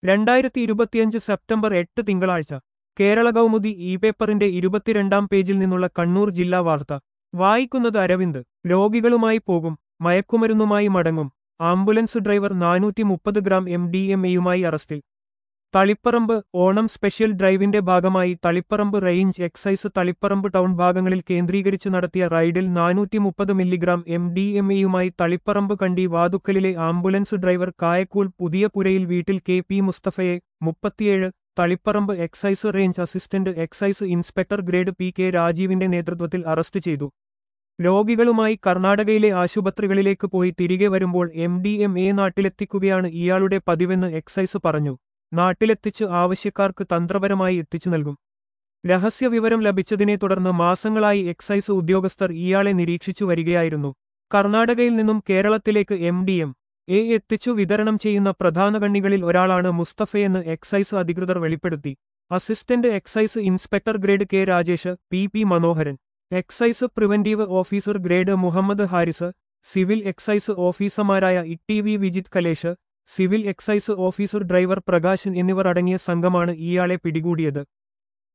രണ്ടായിരത്തി ഇരുപത്തിയഞ്ച് സെപ്റ്റംബർ എട്ട് തിങ്കളാഴ്ച കേരള കൗമുദി ഇ പേപ്പറിന്റെ ഇരുപത്തിരണ്ടാം പേജിൽ നിന്നുള്ള കണ്ണൂർ ജില്ലാ വാർത്ത വായിക്കുന്നത് അരവിന്ദ് രോഗികളുമായി പോകും മയക്കുമരുന്നുമായി മടങ്ങും ആംബുലൻസ് ഡ്രൈവർ നാനൂറ്റി മുപ്പത് ഗ്രാം എം ഡി എം എയുമായി അറസ്റ്റിൽ തളിപ്പറമ്പ് ഓണം സ്പെഷ്യൽ ഡ്രൈവിന്റെ ഭാഗമായി Taliparamba range excise Taliparamba town ഭാഗങ്ങളിൽ കേന്ദ്രീകരിച്ച് നടത്തിയ റൈഡിൽ നാനൂറ്റി മുപ്പത് മില്ലിഗ്രാം എം ഡി എം എയുമായി തളിപ്പറമ്പ് കണ്ടി വാതുക്കലിലെ ആംബുലൻസ് ഡ്രൈവർ കായക്കൂൾ പുതിയപുരയിൽ വീട്ടിൽ കെ പി മുസ്തഫയെ മുപ്പത്തിയേഴ് Taliparamba excise range assistant excise inspector grade P K രാജീവിന്റെ നേതൃത്വത്തിൽ അറസ്റ്റ് ചെയ്തു രോഗികളുമായി കർണാടകയിലെ ആശുപത്രികളിലേക്ക് പോയി തിരികെ വരുമ്പോൾ എം ഡി എം എ നാട്ടിലെത്തിക്കുകയാണ് ഇയാളുടെ പതിവെന്ന് എക്സൈസ് പറഞ്ഞു നാട്ടിലെത്തിച്ച് ആവശ്യക്കാർക്ക് തന്ത്രപരമായി എത്തിച്ചു നൽകും രഹസ്യവിവരം ലഭിച്ചതിനെ തുടർന്ന് മാസങ്ങളായി എക്സൈസ് ഉദ്യോഗസ്ഥർ ഇയാളെ നിരീക്ഷിച്ചു വരികയായിരുന്നു കർണാടകയിൽ നിന്നും കേരളത്തിലേക്ക് എം ഡി എം എ എത്തിച്ചു വിതരണം ചെയ്യുന്ന പ്രധാന കണ്ണികളിൽ ഒരാളാണ് മുസ്തഫയെന്ന് എക്സൈസ് അധികൃതർ വെളിപ്പെടുത്തി assistant excise inspector grade K Rajesh P P Manoharan excise preventive officer grade Muhammad Haris civil excise ഓഫീസർമാരായ E V Vijith Kalesh civil excise officer driver Prakashan എന്നിവർ അടങ്ങിയ സംഘമാണ് ഇയാളെ പിടികൂടിയത്